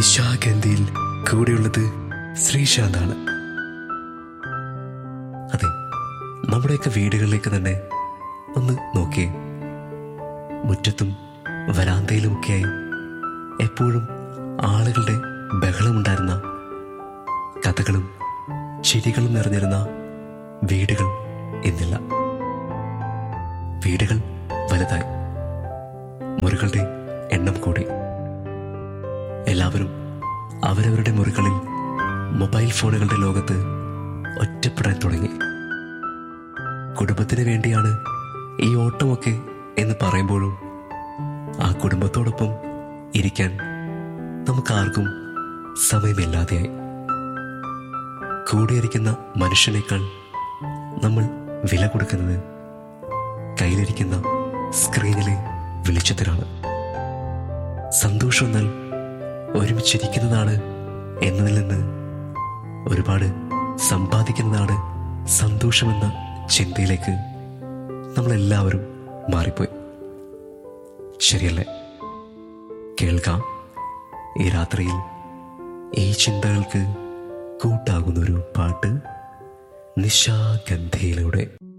നിശാഗന്ധിയിൽ കൂടെയുള്ളത് ശ്രീശാന്താണ് അതെ നമ്മുടെയൊക്കെ വീടുകളിലേക്ക് തന്നെ ഒന്ന് നോക്കിയേ മുറ്റത്തും വരാന്തയിലുമൊക്കെയായി എപ്പോഴും ആളുകളുടെ ബഹളമുണ്ടായിരുന്ന കഥകളും ചിരികളും നിറഞ്ഞിരുന്ന വീടുകൾ ഇന്നില്ല വീടുകൾ വലുതായി മുറികളുടെ എണ്ണം കൂടി എല്ലാവരും അവരവരുടെ മുറികളിൽ മൊബൈൽ ഫോണുകളുടെ ലോകത്ത് ഒറ്റപ്പെടാൻ തുടങ്ങി കുടുംബത്തിന് വേണ്ടിയാണ് ഈ ഓട്ടമൊക്കെ എന്ന് പറയുമ്പോഴും ആ കുടുംബത്തോടൊപ്പം ഇരിക്കാൻ നമുക്കാർക്കും സമയമില്ലാതെയായി കൂടിയിരിക്കുന്ന മനുഷ്യനേക്കാൾ നമ്മൾ വില കൊടുക്കുന്നത് കയ്യിലിരിക്കുന്ന സ്ക്രീനിലെ വെളിച്ചത്തിനാണ് സന്തോഷം എന്നാൽ ഒരുമിച്ചിരിക്കുന്നതാണ് എന്നതിൽ നിന്ന് ഒരുപാട് സമ്പാദിക്കുന്നതാണ് സന്തോഷമെന്ന ചിന്തയിലേക്ക് നമ്മളെല്ലാവരും മാറിപ്പോയി ശരിയല്ലേ കേൾക്കാം ഈ രാത്രിയിൽ ഈ ചിന്തകൾക്ക് കൂട്ടാകുന്നൊരു പാട്ട് നിശാഗന്ധിയിലൂടെ